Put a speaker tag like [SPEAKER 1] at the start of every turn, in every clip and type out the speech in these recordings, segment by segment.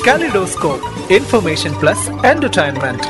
[SPEAKER 1] Kaleidoscope, information plus entertainment.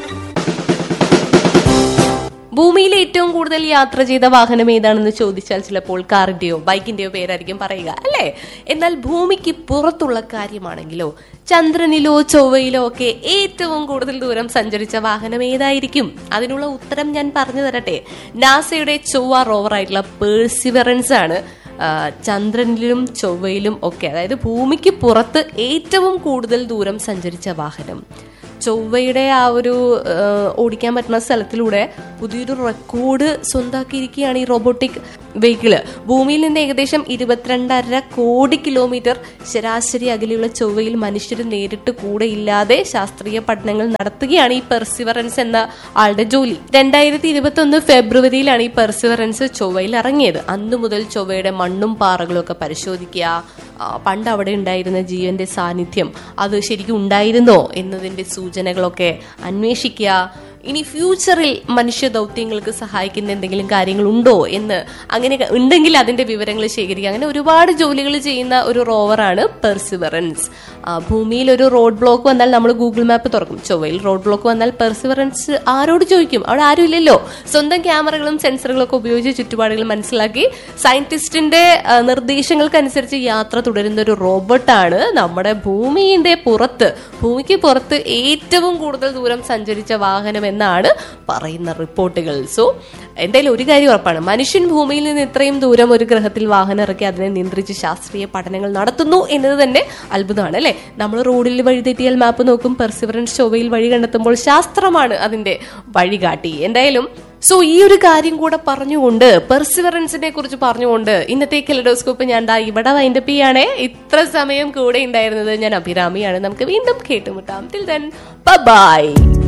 [SPEAKER 2] ഭൂമിയിൽ ഏറ്റവും കൂടുതൽ യാത്ര ചെയ്ത വാഹനം ഏതാണെന്ന് ചോദിച്ചാൽ ചിലപ്പോൾ കാറിന്റെയോ ബൈക്കിന്റെയോ പേരായിരിക്കും പറയുക അല്ലേ എന്നാൽ ഭൂമിക്ക് പുറത്തുള്ള കാര്യമാണെങ്കിലോ ചന്ദ്രനിലോ ചൊവ്വയിലോ ഒക്കെ ഏറ്റവും കൂടുതൽ ദൂരം സഞ്ചരിച്ച വാഹനം ഏതായിരിക്കും അതിനുള്ള ഉത്തരം ഞാൻ പറഞ്ഞു തരട്ടെ നാസയുടെ ചൊവ്വ റോവറായിട്ടുള്ള പേഴ്സിവറൻസ് ആണ് ആ, ചന്ദ്രനിലും ചൊവ്വയിലും ഒക്കെ അതായത് ഭൂമിക്ക് പുറത്ത് ഏറ്റവും കൂടുതൽ ദൂരം സഞ്ചരിച്ച വാഹനം ചൊവ്വയുടെ ആ ഒരു ആ, ഓടിക്കാൻ പറ്റുന്ന സ്ഥലത്തിലൂടെ പുതിയൊരു റെക്കോർഡ് സ്വന്താക്കിയിരിക്കുകയാണ് ഈ റോബോട്ടിക് വെഹിക്കിള് ഭൂമിയിൽ നിന്ന് ഏകദേശം ഇരുപത്തിരണ്ടര കോടി കിലോമീറ്റർ ശരാശരി അകലെയുള്ള ചൊവ്വയിൽ മനുഷ്യർ നേരിട്ട് കൂടെ ഇല്ലാതെ ശാസ്ത്രീയ പഠനങ്ങൾ നടത്തുകയാണ് ഈ പെർസിവറൻസ് എന്ന ആളുടെ ജോലി രണ്ടായിരത്തി ഇരുപത്തി ഒന്ന് ഫെബ്രുവരിയിലാണ് ഈ പെർസിവറൻസ് ചൊവ്വയിൽ ഇറങ്ങിയത് അന്നു മുതൽ ചൊവ്വയുടെ മണ്ണും പാറകളും ഒക്കെ പരിശോധിക്കുക ആ, പണ്ട് അവിടെ ഉണ്ടായിരുന്ന ജീവന്റെ സാന്നിധ്യം അത് ശരിക്കും ഉണ്ടായിരുന്നോ എന്നതിന്റെ സൂചനകളൊക്കെ അന്വേഷിക്കുക ഇനി ഫ്യൂച്ചറിൽ മനുഷ്യ ദൗത്യങ്ങൾക്ക് സഹായിക്കുന്ന എന്തെങ്കിലും കാര്യങ്ങൾ ഉണ്ടോ എന്ന് അങ്ങനെ ഉണ്ടെങ്കിൽ അതിന്റെ വിവരങ്ങൾ ശേഖരിക്കുക അങ്ങനെ ഒരുപാട് ജോലികൾ ചെയ്യുന്ന ഒരു റോവറാണ് പെർസിവറൻസ് ആ, ഭൂമിയിൽ ഒരു റോഡ് ബ്ലോക്ക് വന്നാൽ നമ്മൾ ഗൂഗിൾ മാപ്പ് തുറക്കും ചൊവ്വയിൽ റോഡ് ബ്ലോക്ക് വന്നാൽ പെർസിവറൻസ് ആരോട് ചോദിക്കും അവിടെ ആരും ഇല്ലല്ലോ സ്വന്തം ക്യാമറകളും സെൻസറുകളും ഒക്കെ ഉപയോഗിച്ച് ചുറ്റുപാടുകൾ മനസ്സിലാക്കി സയന്റിസ്റ്റിന്റെ ആ, നിർദ്ദേശങ്ങൾക്കനുസരിച്ച് യാത്ര തുടരുന്ന ഒരു റോബോട്ടാണ് നമ്മുടെ ഭൂമിയുടെ പുറത്ത് ഭൂമിക്ക് പുറത്ത് ഏറ്റവും കൂടുതൽ ദൂരം സഞ്ചരിച്ച വാഹനം എന്നാണ് പറയുന്ന റിപ്പോർട്ടുകൾ സോ എന്തായാലും ഒരു കാര്യം ഉറപ്പാണ് മനുഷ്യൻ ഭൂമിയിൽ നിന്ന് ഇത്രയും ദൂരം ഒരു ഗ്രഹത്തിൽ വാഹനം ഇറക്കി അതിനെ നിയന്ത്രിച്ച് ശാസ്ത്രീയ പഠനങ്ങൾ നടത്തുന്നു എന്നത് തന്നെ അത്ഭുതമാണ് അല്ലെ നമ്മൾ റോഡിൽ വഴി തെറ്റിയാൽ മാപ്പ് നോക്കും പെർസിവറൻസ് ചൊവ്വയിൽ വഴി കണ്ടെത്തുമ്പോൾ ശാസ്ത്രമാണ് അതിന്റെ വഴികാട്ടി എന്തായാലും സോ ഈ ഒരു കാര്യം കൂടെ പറഞ്ഞുകൊണ്ട് പെർസിവറൻസിനെ കുറിച്ച് പറഞ്ഞുകൊണ്ട് ഇന്നത്തെ കെലഡോസ്കോപ്പ് ഞാൻ ദാ ഇവിടെ വൈൻഡപ്പ് ചെയ്യാണ് ഇത്ര സമയം കൂടെ ഉണ്ടായിരുന്നത് ഞാൻ അഭിരാമിയാണ് നമുക്ക് വീണ്ടും കേട്ടുമുട്ടാം ടിൽ ദെൻ ബൈ